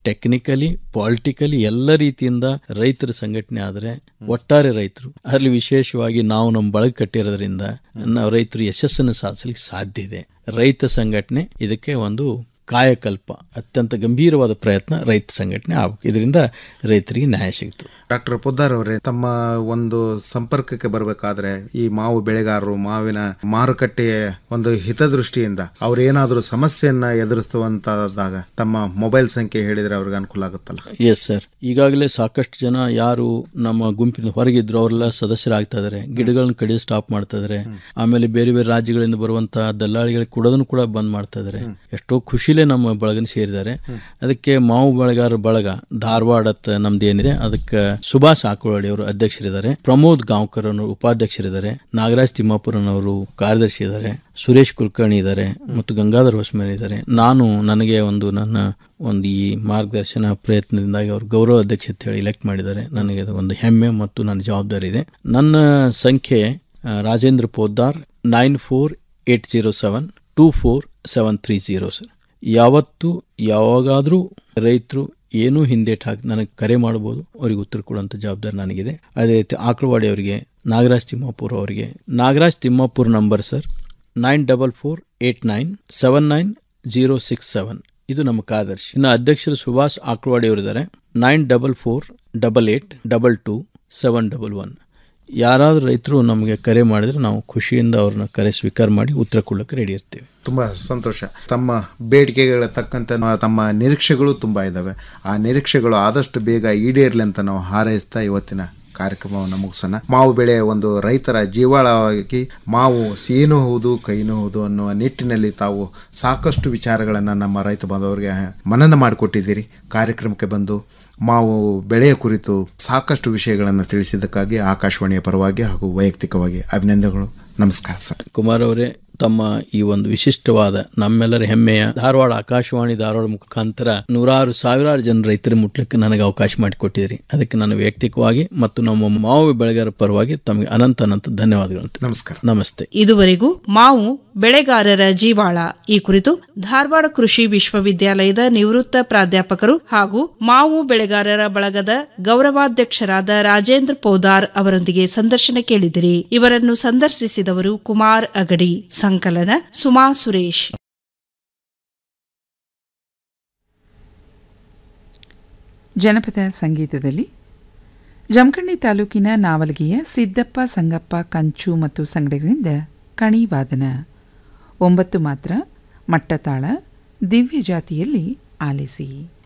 technically politically ಎಲ್ಲ ರೀತಿಯಿಂದ ರೈತರ ಸಂಘಟನೆ ಆದರೆ ಒಟ್ಟಾರೆ ರೈತರು ಅದರಲ್ಲಿ ವಿಶೇಷವಾಗಿ ನಾವು ನಮ್ಮ ಬಳಗ ಕಟ್ಟಿರೋದ್ರಿಂದ ನಾವು ರೈತರು ಯಶಸ್ಸನ್ನು ಸಾಧಿಸಲಿಕ್ಕೆ ಸಾಧ್ಯ ಇದೆ ರೈತ ಸಂಘಟನೆ ಇದಕ್ಕೆ ಒಂದು ಕಾಯಕಲ್ಪ ಅತ್ಯಂತ ಗಂಭೀರವಾದ ಪ್ರಯತ್ನ ರೈತ ಸಂಘಟನೆ ಆಗಬೇಕು ಇದರಿಂದ ರೈತರಿಗೆ ನ್ಯಾಯ ಸಿಗ್ತದೆ ಡಾಕ್ಟರ್ ಪೊದ್ದಾರ್ ಅವರೇ ತಮ್ಮ ಒಂದು ಸಂಪರ್ಕಕ್ಕೆ ಬರಬೇಕಾದ್ರೆ ಈ ಮಾವು ಬೆಳೆಗಾರರು ಮಾವಿನ ಮಾರುಕಟ್ಟೆಯ ಒಂದು ಹಿತದೃಷ್ಟಿಯಿಂದ ಅವ್ರು ಏನಾದರೂ ಸಮಸ್ಯೆಯನ್ನ ಎದುರಿಸುವಂತಾದಾಗ ತಮ್ಮ ಮೊಬೈಲ್ ಸಂಖ್ಯೆ ಹೇಳಿದ್ರೆ ಅವ್ರಿಗೆ ಅನುಕೂಲ ಆಗುತ್ತಲ್ಲ ಎಸ್ ಸರ್ ಈಗಾಗಲೇ ಸಾಕಷ್ಟು ಜನ ಯಾರು ನಮ್ಮ ಗುಂಪಿನ ಹೊರಗಿದ್ರು ಅವರೆಲ್ಲ ಸದಸ್ಯರಾಗ್ತಾ ಇದಾರೆ ಗಿಡಗಳನ್ನ ಕಡಿದು ಸ್ಟಾಪ್ ಮಾಡ್ತಾ ಇದಾರೆ ಆಮೇಲೆ ಬೇರೆ ಬೇರೆ ರಾಜ್ಯಗಳಿಂದ ಬರುವಂತ ದಲ್ಲಾಳಿಗಳಿಗೆ ಕೊಡೋದನ್ನು ಕೂಡ ಬಂದ್ ಮಾಡ್ತಾ ಇದಾರೆ ಎಷ್ಟೋ ಖುಷಿಲೇ ನಮ್ಮ ಬಳಗನ ಸೇರಿದ್ದಾರೆ ಅದಕ್ಕೆ ಮಾವು ಬೆಳೆಗಾರರ ಬಳಗ ಧಾರವಾಡತ್ ನಮ್ದು ಏನಿದೆ ಅದಕ್ಕೆ ಸುಭಾಷ್ ಆಕುಳವಾಡಿ ಅವರು ಅಧ್ಯಕ್ಷರಿದ್ದಾರೆ ಪ್ರಮೋದ್ ಗಾಂವ್ಕರ್ ಅವರು ಉಪಾಧ್ಯಕ್ಷರಿದ್ದಾರೆ ನಾಗರಾಜ್ ತಿಮ್ಮಾಪುರನವರು ಕಾರ್ಯದರ್ಶಿ ಇದ್ದಾರೆ ಸುರೇಶ್ ಕುಲಕರ್ಣಿ ಇದ್ದಾರೆ ಮತ್ತು ಗಂಗಾಧರ್ ಹೊಸಮೇಲೆ ಇದ್ದಾರೆ ನಾನು ನನಗೆ ಒಂದು ನನ್ನ ಒಂದು ಈ ಮಾರ್ಗದರ್ಶನ ಪ್ರಯತ್ನದಿಂದಾಗಿ ಅವರು ಗೌರವ ಅಧ್ಯಕ್ಷ ಅಂತ ಹೇಳಿ ಎಲೆಕ್ಟ್ ಮಾಡಿದ್ದಾರೆ ನನಗೆ ಅದು ಒಂದು ಹೆಮ್ಮೆ ಮತ್ತು ನನ್ನ ಜವಾಬ್ದಾರಿ ಇದೆ ನನ್ನ ಸಂಖ್ಯೆ ಆ, Rajendra Poddar nine four eight zero seven two four seven three zero sir ಯಾವತ್ತು ಯಾವಾಗಾದರೂ ರೈತರು ಏನೂ ಹಿಂದೇಟ್ ಹಾಕಿ ನನಗೆ ಕರೆ ಮಾಡ್ಬೋದು ಅವ್ರಿಗೆ ಉತ್ತರ ಕೊಡುವಂಥ ಜವಾಬ್ದಾರಿ ನನಗಿದೆ ಅದೇ ರೀತಿ ಆಕಳವಾಡಿ ಅವರಿಗೆ ನಾಗರಾಜ್ ತಿಮ್ಮಾಪುರ್ ಅವರಿಗೆ Nagaraj Thimmapur number sir nine double four eight nine seven nine zero six seven ಇದು ನಮ್ಮ ಕಾರ್ಯದರ್ಶಿ ಇನ್ನು ಅಧ್ಯಕ್ಷರು ಸುಭಾಷ್ ಆಕ್ಳವಾಡಿ ಅವರಿದ್ದಾರೆ nine double four double eight double two seven double one ಯಾರಾದರೂ ರೈತರು ನಮಗೆ ಕರೆ ಮಾಡಿದ್ರೆ ನಾವು ಖುಷಿಯಿಂದ ಅವ್ರನ್ನ ಕರೆ ಸ್ವೀಕಾರ ಮಾಡಿ ಉತ್ತರ ಕೊಡೋಕ್ಕೆ ರೆಡಿ ಇರ್ತೀವಿ ತುಂಬಾ ಸಂತೋಷ ತಮ್ಮ ಬೇಡಿಕೆಗಳ ತಕ್ಕಂತೆ ನಾವು- ತಮ್ಮ ನಿರೀಕ್ಷೆಗಳು ತುಂಬಾ ಇದ್ದಾವೆ ಆ ನಿರೀಕ್ಷೆಗಳು ಆದಷ್ಟು ಬೇಗ ಈಡೇರಲಿ ಅಂತ ನಾವು ಹಾರೈಸ್ತಾ ಇವತ್ತಿನ ಕಾರ್ಯಕ್ರಮವನ್ನು ಮುಗಿಸೋಣ ಮಾವು ಬೆಳೆ ಒಂದು ರೈತರ ಜೀವಾಳವಾಗಿ ಮಾವು ಸಿಹಿನೂ ಹೌದು ಕೈನೂ ಹೌದು ಅನ್ನುವ ನಿಟ್ಟಿನಲ್ಲಿ ತಾವು ಸಾಕಷ್ಟು ವಿಚಾರಗಳನ್ನು ನಮ್ಮ ರೈತ ಬಾಂಧವರಿಗೆ ಮನನ ಮಾಡಿಕೊಟ್ಟಿದ್ದೀರಿ ಕಾರ್ಯಕ್ರಮಕ್ಕೆ ಬಂದು ಮಾವು ಬೆಳೆಯ ಕುರಿತು ಸಾಕಷ್ಟು ವಿಷಯಗಳನ್ನು ತಿಳಿಸಿದ್ದಕ್ಕಾಗಿ ಆಕಾಶವಾಣಿಯ ಪರವಾಗಿ ಹಾಗೂ ವೈಯಕ್ತಿಕವಾಗಿ ಅಭಿನಂದನೆಗಳು ನಮಸ್ಕಾರ ಸರ್ ಕುಮಾರ್ ಅವರೇ ತಮ್ಮ ಈ ಒಂದು ವಿಶಿಷ್ಟವಾದ ನಮ್ಮೆಲ್ಲರ ಹೆಮ್ಮೆಯ ಧಾರವಾಡ ಆಕಾಶವಾಣಿ ಧಾರವಾಡ ಮುಖಾಂತರ ನೂರಾರು ಸಾವಿರಾರು ಜನ ರೈತರ ಮುಟ್ಲಿಕ್ಕೆ ನನಗೆ ಅವಕಾಶ ಮಾಡಿಕೊಟ್ಟಿದ್ರಿ ಅದಕ್ಕೆ ನಾನು ವೈಯಕ್ತಿಕವಾಗಿ ಮತ್ತು ನಮ್ಮ ಮಾವು ಬೆಳೆಗಾರರ ಪರವಾಗಿ ತಮಗೆ ಅನಂತ ಅನಂತ ಧನ್ಯವಾದಗಳು ನಮಸ್ಕಾರ ನಮಸ್ತೆ ಇದುವರೆಗೂ ಮಾವು ಬೆಳೆಗಾರರ ಜೀವಾಳ ಈ ಕುರಿತು ಧಾರವಾಡ ಕೃಷಿ ವಿಶ್ವವಿದ್ಯಾಲಯದ ನಿವೃತ್ತ ಪ್ರಾಧ್ಯಾಪಕರು ಹಾಗೂ ಮಾವು ಬೆಳೆಗಾರರ ಬಳಗದ ಗೌರವಾಧ್ಯಕ್ಷರಾದ ರಾಜೇಂದ್ರ ಪೋದಾರ್ ಅವರೊಂದಿಗೆ ಸಂದರ್ಶನ ಕೇಳಿದಿರಿ ಇವರನ್ನು ಸಂದರ್ಶಿಸಿದವರು ಕುಮಾರ್ ಅಗಡಿ ಸಂಕಲನ ಸುಮಾ ಸುರೇಶ್ ಜನಪದ ಸಂಗೀತದಲ್ಲಿ ಜಮಖಂಡಿ ತಾಲೂಕಿನ ನಾವಲಗಿಯ ಸಿದ್ದಪ್ಪ ಸಂಗಪ್ಪ ಕಂಚು ಮತ್ತು ಸಂಗಡಿಗರಿಂದ ಕಣಿವಾದನ ಒಂಬತ್ತು ಮಾತ್ರ ಮಟ್ಟತಾಳ ದಿವ್ಯ ಜಾತಿಯಲ್ಲಿ ಆಲಿಸಿ